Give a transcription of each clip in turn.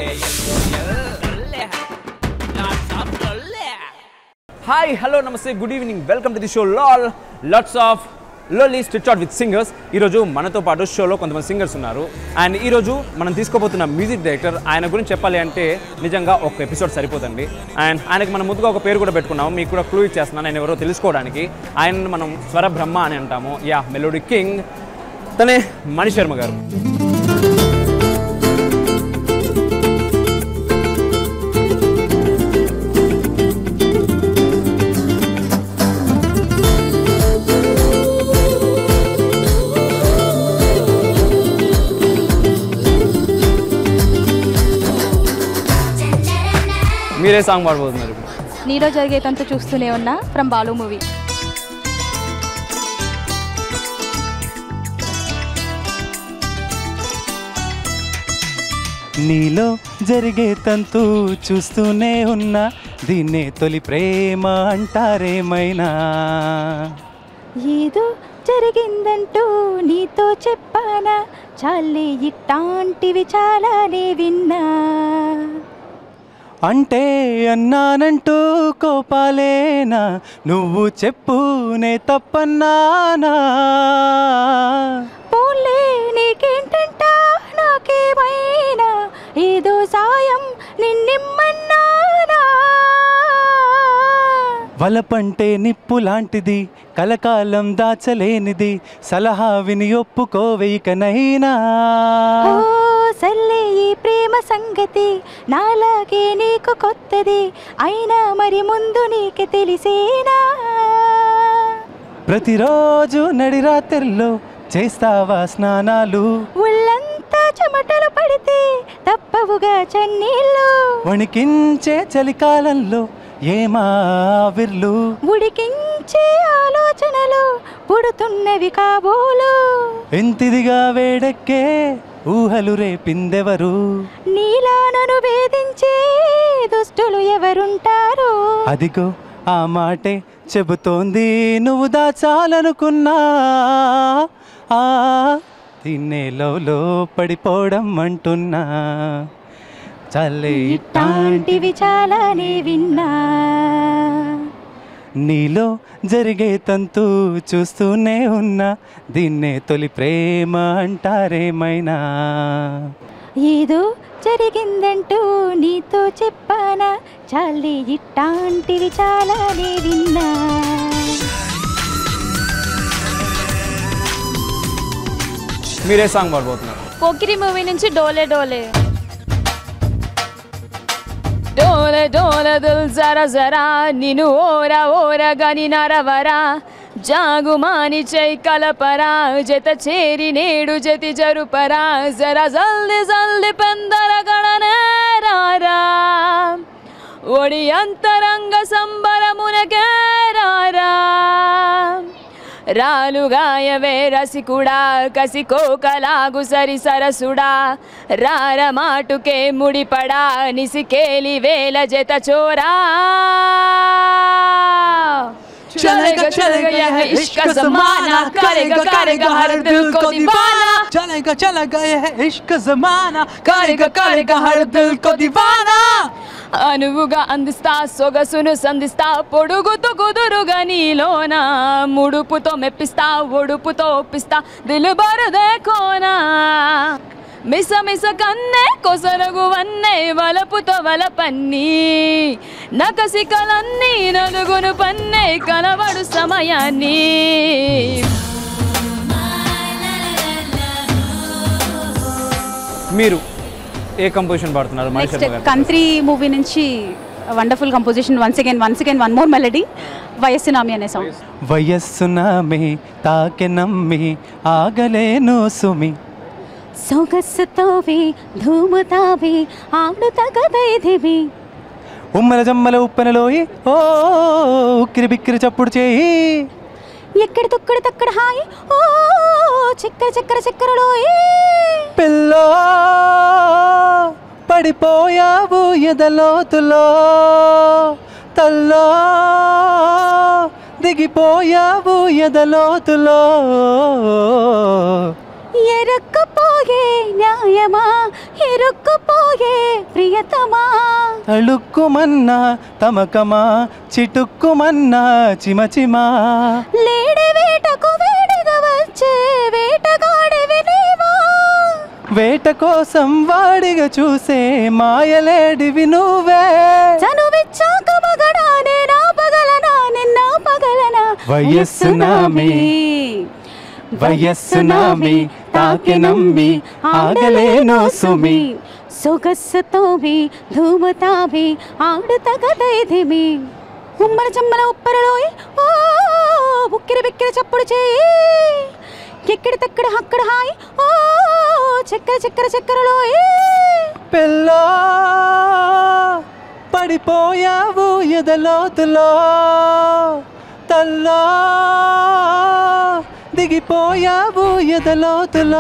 Hi hello నమస్తే good evening welcome to the show లాల్ lots of lolly stitch out with singers ఈరోజు మనతో పాటు షోలో కొంతమంది సింగర్స్ ఉన్నారు అండ్ ఈరోజు మనం తీసుకోబోతున్న మ్యూజిక్ డైరెక్టర్ ఆయన గురించి చెప్పాలి అంటే నిజంగా ఒక ఎపిసోడ్ సరిపోతుంది అండ్ ఆయనకి మనం ముందుగా ఒక పేరు కూడా పెట్టుకున్నాము మీకు కూడా క్లూ ఇచ్చేస్తున్నాను ఆయన ఎవరో తెలుసుకోవడానికి ఆయన మనం స్వర బ్రహ్మ అని అంటాము యా మెలోడీ కింగ్ తనే మణి శర్మ గారు మీరే సాంగ్ పాడబోతున్నారు ఇప్పుడు నీలో జరిగే తంతు చూస్తూనే ఉన్నా ఫ్రమ్ బాలు మూవీ నీలో జరిగే తంతు చూస్తూనే ఉన్నా దీన్నే తొలి ప్రేమ అంటారేమైనా ఏదో జరిగిందంటూ నీతో చెప్పానా చాలే ఇట్టాంటివి చాలానే విన్నా అంటే అన్నానంటూ కోపాలేనా నువ్వు చెప్పునే తప్పన్నానా పోన్లే నీకేంటంట నాకేమైనా ఏదో సాయం నిన్నిమ్మన్నానా వలపంటే నిప్పు లాంటిది కలకాలం దాచలేనిది సలహా విని ఒప్పుకోవేకనైనా ఓ సల్లే ఈ ప్రేమ సంగతి నాలాగే నీకు కొత్తది అయినా మరి ముందు నీకు తెలిసేనా ప్రతిరోజు నడి రాత్రిలో చేస్తావా స్నానాలు ఒళ్ళంతా చెమటలు పడితే తప్పవుగా చన్నీళ్ళు వణికించే చలికాలంలో ఏమావిర్లు ఉడికించే ఆలోచనలు పుడుతున్నవి కాబోలు ఎంతిదిగా వేడెక్కే ఊహలు రేపిందెవరు నీలా నన్ను వేధించే దుష్టులు ఎవరుంటారు అదిగో ఆ మాటే చెబుతోంది నువ్వు దాచాలనుకున్నా ఆ తిన్నేలో పడిపోవడం అంటున్నా చల్లే ఇట్లాంటివి చాలానే విన్నా నీలో జరిగే తంతు చూస్తూనే ఉన్నా దీన్నే తొలి ప్రేమ అంటారేమైనా ఏదో జరిగిందంటూ నీతో చెప్పానా చాలే ఇట్టాంటివి చాలానే విన్నా మీరే సాంగ్ పాడబోతున్నారు పోకిరి మూవీ నుంచి డోలే డోలే డోలే డోలే దిల్ జరా జరా నిన్ను ఓరా ఓరా గని నరవరా జాగుమాని చై కలపరా జత చేరి నేడు జతి జరుపరా జరా జల్ది జల్ది పెందర గణనే రారా ఒడి అంతరంగ సంబరమునకే రారా రాలుగాయవే రసికుడా కసికోకలాగు సరి సరసుడా రార మాటుకే ముడిపడా నిసికేలి వేల జత చోరా चलेगा चलेगा यह इश्क का जमाना करेगा करेगा हर दिल को दीवाना చలేగా చలేగా ఇష్క జమానా కరేగా కరేగా హర్ దిల్ కో దీవానా అనువుగా అందిస్తా సొగసును సంధిస్తా పొడుగుతూ కుదురుగా నీలోన ముడుపుతో మెప్పిస్తా ఒడుపుతో ఒప్పిస్తా దిలు బరుదేకోనా మిస మిస కన్నే కొసరగు వన్నే వలపుతో వలపన్ని నకసికలన్నీ నలుగును పన్నే కనబడు సమయాన్ని మీరు ఏ కంపోజిషన్ పాడుతున్నారు మణి నెక్స్ట్ శర్మ గారు కంట్రీ మూవీ నుంచి wonderful composition once again once again one more melody వయస్సు నామి అనే సాంగ్ వయస్సునామే తాకె నమ్మి ఆగలేను సుమి సొగస్సుతోవి ధూముతావి ఆడుత గదైదివి ఉమ్మల జమ్మల ఉప్పెనలోయి ఓ ఉక్కిరి బిక్కిరి చప్పుడు చేయి ఎక్కడ తొక్కడ తక్కడ హాయి ఓ చక్కెర చక్కెర చక్కెరలో పిల్లో పడిపోయావు ఎదలోతులో తల్లో దిగిపోయావు ఎదలోతులో ఎరుక్కుపోయే న్యాయమా ఎరుక్కుపోయే ప్రియతమా అళుక్కుమన్నా తమకమా చిటుక్కుమన్నా చిమచిమా లేడి వేటకు వేడిగా వచ్చే వేటగాడివి నీవా వేట కోసం వాడిగా చూసే మాయలేడివి నువ్వే చనువిచ్చాక మగడానే నా పగలనా నిన్న పగలనా వయస్సు నామి వయస్సు నామి తాకి నమ్మి ఆగలేనో సుమి సొగస్సుతో మీ ధూమతామి ఆడుత గదైదిమి ఉమ్మల చెమ్మల ఉప్పరలోయ్ ఓ ఉక్కిరి బిక్కిరి చప్పుడు చేయి ఎక్కడ తక్కడ అక్కడ హాయ్ ఓ చక్కెర చక్కెర చక్కెరలోయ్ పిల్లో పడిపోయావు ఎదలోతులో తల్లో దిగిపోయావు ఎదలోతులో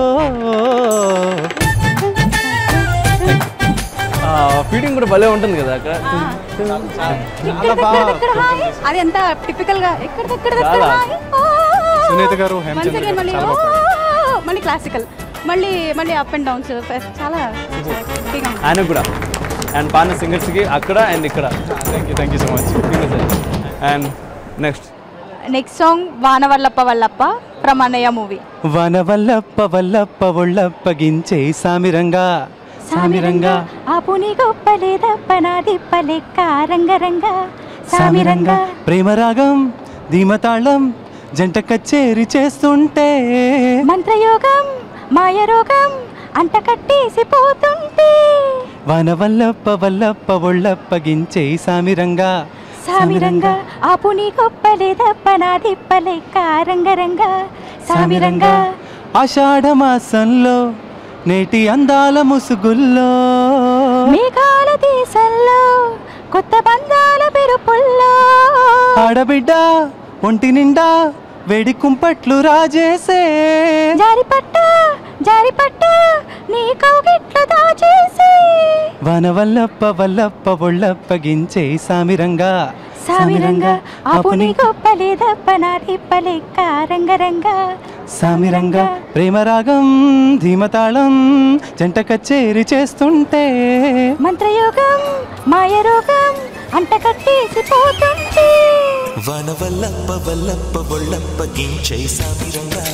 ఫీడింగ్ కూడా భలే ఉంటుంది కదా అక్కడ చాలా బాగా ఎక్కడ హాయ్ అది ఎంత టిపికల్ గా ఎక్కడ తక్కడ తక్కడ చాలా. హాయ్ ఓ సునీత గారు, Once హేమచంద్ర again గారు మళ్ళీ చాలా ఓ బాగా మళ్ళీ క్లాసికల్ మళ్ళీ మళ్ళీ అప్ అండ్ డౌన్స్ చాలా గట్టిగా ఉంది. ఆయన కూడా అండ్ పాడిన సింగర్స్కి అక్కడ అండ్ ఇక్కడ thank you thank you so much and next next song వానవల్లప్ప వల్లప్ప ఫ్రమ్ అన్నయ్య మూవీ వన వల్లప్ప వల్లప్ప ఒళ్ళప్పగించే సామిరంగా సామిరంగా ఆపుని గొప్పలే దప్పనా దిప్పలే కారంగరంగ సామిరంగా ప్రేమరాగం ధీమతాళం జంట కచ్చేరి చేస్తుంటే మంత్రయోగం మాయరోగం అంట కట్టేసి పోతుంటే వన వల్లప్ప వల్లప్ప ఒళ్ళప్పగించే సామిరంగా సామిరంగా ఆపుని గొప్పలే దప్పనా దిప్పలే కారంగరంగ సామిరంగా ఆషాఢ మాసంలో నేటి అందాల ముసుగుల్లో మేఘాల దేశంలో కొత్త బంధాల పెరుపుల్లో ఆడబిడ్డ ఒంటి నిండా వేడి కుంపట్లు రాజేసే జారిపట్ట జారిపట్ట నీ కౌగిట్లు దాచేసి వన వల్లప్ప వల్లప్ప ఒళ్ళప్పగించే సామిరంగా సామిరంగా ఆపుని గొప్పలే దప్పనా దిప్పలే కారంగరంగా సామిరంగా ప్రేమరాగం ధీమతాళం జంట కచ్చేరి చేస్తుంటే మంత్రయోగం మాయరోగం అంట కట్టేసి పోతుంటే వన వల్లప్ప వల్లప్ప ఒళ్ళప్ప గించై సామిరంగా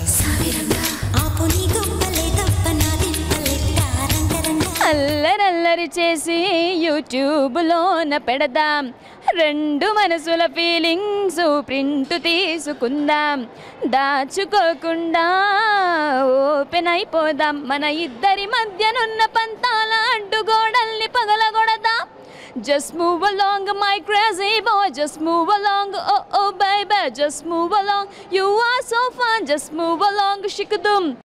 అల్లరల్లరి చేసి యూట్యూబ్లోన పెడదాం రెండు మనసుల ఫీలింగ్స్ ప్రింట్ తీసుకుందాం దాచుకోకుండా ఓపెన్ అయిపోదాం మన ఇద్దరి మధ్యనున్న పంతాల అడ్డుగోడల్ని పగలగొడదాం just move along my crazy boy just move along oh oh bye bye just move along you are so fun just move along షికుదుమ్